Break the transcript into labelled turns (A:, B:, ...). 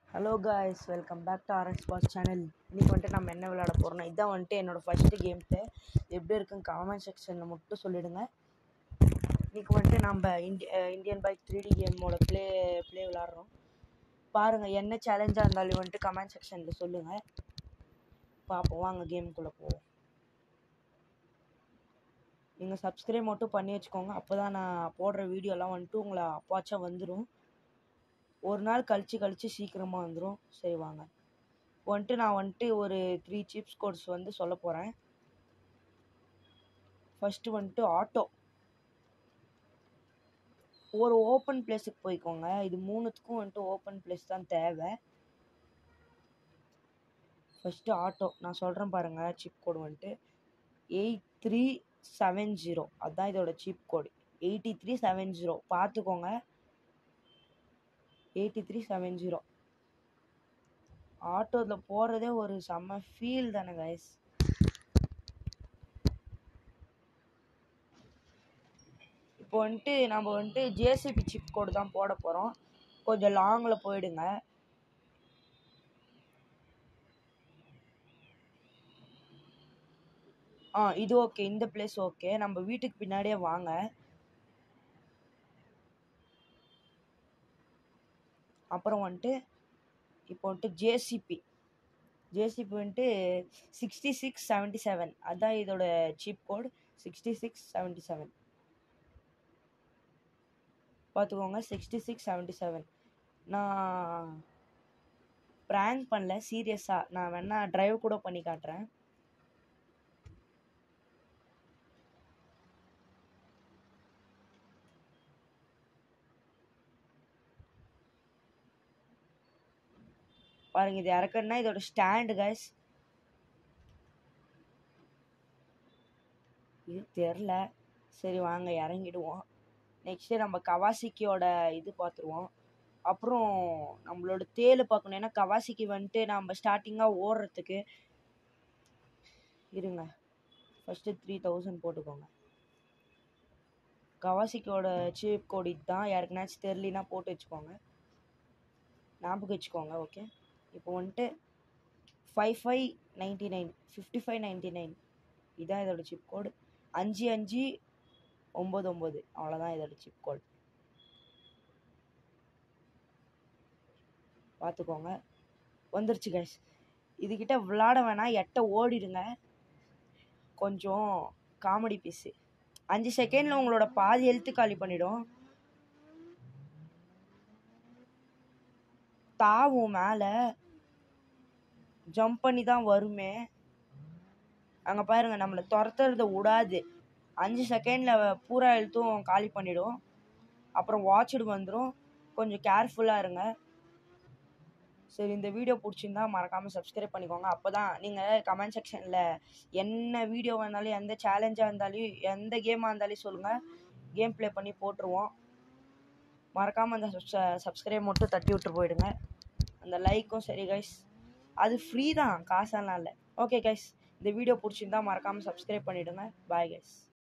A: hello guys welcome back to RS boss channel இன்றைக்கி வந்துட்டு நம்ம என்ன விளையாட போகிறோம்னா இதான் வந்துட்டு என்னோடய ஃபஸ்ட்டு கேம் பிளே எப்படி இருக்குன்னு கமெண்ட் செக்ஷனில் மட்டும் சொல்லிவிடுங்க இன்றைக்கி வந்துட்டு நம்ம indie Indian bike three D கேமோட ப்ளே ப்ளே விளாட்றோம் பாருங்கள் என்ன சேலஞ்சாக இருந்தாலும் வந்துட்டு கமெண்ட் செக்ஷனில் சொல்லுங்கள் பார்ப்போம் வாங்க கேமுக்குள்ளே போவோம் நீங்கள் சப்ஸ்கிரைப் மட்டும் பண்ணி வச்சுக்கோங்க அப்போ தான் நான் போடுற வீடியோலாம் வந்துட்டு உங்களை அப்பாச்சும் வந்துடும் ஒரு நாள் கழித்து கழித்து சீக்கிரமாக வந்துடும் சரி வாங்க வந்துட்டு நான் வந்துட்டு ஒரு த்ரீ சிப்ஸ் கோட்ஸ் வந்து சொல்ல போகிறேன் ஃபஸ்ட்டு வந்துட்டு ஆட்டோ ஒரு ஓப்பன் பிளேஸுக்கு போய்க்கோங்க இது மூணுத்துக்கும் வந்துட்டு ஓப்பன் பிளேஸ் தான் தேவை ஃபஸ்ட்டு ஆட்டோ நான் சொல்கிறேன் பாருங்கள் சிப் கோடு வந்துட்டு எயிட் த்ரீ செவன் ஜீரோ அதுதான் இதோட cheat code eighty three seven zero பார்த்துக்கோங்க எயிட்டி த்ரீ செவன் ஜீரோ ஆட்டோவில் போகிறதே ஒரு செம்ம ஃபீல் தானே கைஸ் இப்போ வந்துட்டு நம்ம வந்துட்டு ஜேசிபி சிப் கோடு தான் போட போகிறோம் கொஞ்சம் லாங்கில் போயிடுங்க ஆ இது ஓகே இந்த பிளேஸ் ஓகே நம்ம வீட்டுக்கு பின்னாடியே வாங்க அப்புறம் வந்துட்டு இப்போ வந்துட்டு ஜேசிபி ஜேசிபி வந்துட்டு சிக்ஸ்டி சிக்ஸ் செவன்ட்டி செவன் அதுதான் இதோட cheat code sixty six seventy seven பார்த்துக்கோங்க சிக்ஸ்டி சிக்ஸ் செவன்ட்டி செவன் நான் ப்ராங்க் பண்ணல சீரியஸாக நான் வேணால் ட்ரைவ் கூட பண்ணி காட்டுறேன் பாருங்க இது இறக்கணும்னா இதோட ஸ்டாண்டு கைஸ் இது தெரில சரி வாங்க இறங்கிடுவோம் நெக்ஸ்ட்டு நம்ம கவாசிக்கியோட இது பார்த்துருவோம் அப்புறம் நம்மளோட தேல் பார்க்கணும் ஏன்னா கவாசிக்கு வந்துட்டு நம்ம ஸ்டார்டிங்காக ஓடுறதுக்கு இருங்க ஃபஸ்ட்டு த்ரீ தௌசண்ட் போட்டுக்கோங்க கவாசிக்கியோட சீப் கோடி தான் யாருக்குனாச்சும் தெரிலினா போட்டு வச்சுக்கோங்க ஞாபகம் வச்சுக்கோங்க ஓகே இப்போ வந்துட்டு five five ninety nine fifty five ninety nine இதான் இதோட சிப் கோடு அஞ்சு அஞ்சு ஒம்பது ஒம்பது அவ்வளோதான் இதோட சிப் கோடு பார்த்துக்கோங்க வந்துருச்சு கைஸ் இதுக்கிட்ட விளாட வேணாம் எட்ட ஓடிடுங்க கொஞ்சம் காமெடி பீஸு அஞ்சு செகண்டில் உங்களோட பாதி ஹெல்த்து காலி பண்ணிடும் தாவும் மேலே ஜம்ப் பண்ணி தான் வருமே அங்கே பாருங்க நம்மளை துரத்துறத விடாது அஞ்சு செகண்டில் பூரா எழுத்தும் காலி பண்ணிடும் அப்புறம் வாட்சடு வந்துடும் கொஞ்சம் கேர்ஃபுல்லாக இருங்க சரி இந்த வீடியோ பிடிச்சிருந்தா மறக்காமல் சப்ஸ்கிரைப் பண்ணிக்கோங்க அப்போ தான் நீங்கள் கமெண்ட் செக்ஷனில் என்ன வீடியோ வந்தாலும் எந்த சேலஞ்சாக இருந்தாலும் எந்த கேமாக இருந்தாலும் சொல்லுங்கள் கேம் ப்ளே பண்ணி போட்டுருவோம் மறக்காமல் அந்த சப்ஸ்கிரைப் மட்டும் தட்டி விட்டு போயிடுங்க அந்த லைக்கும் சரி கைஸ் அது ஃப்ரீ தான் காசெல்லாம் இல்லை ஓகே கைஸ் இந்த வீடியோ பிடிச்சிருந்தா மறக்காமல் சப்ஸ்கிரைப் பண்ணிவிடுங்க பாய் கைஸ்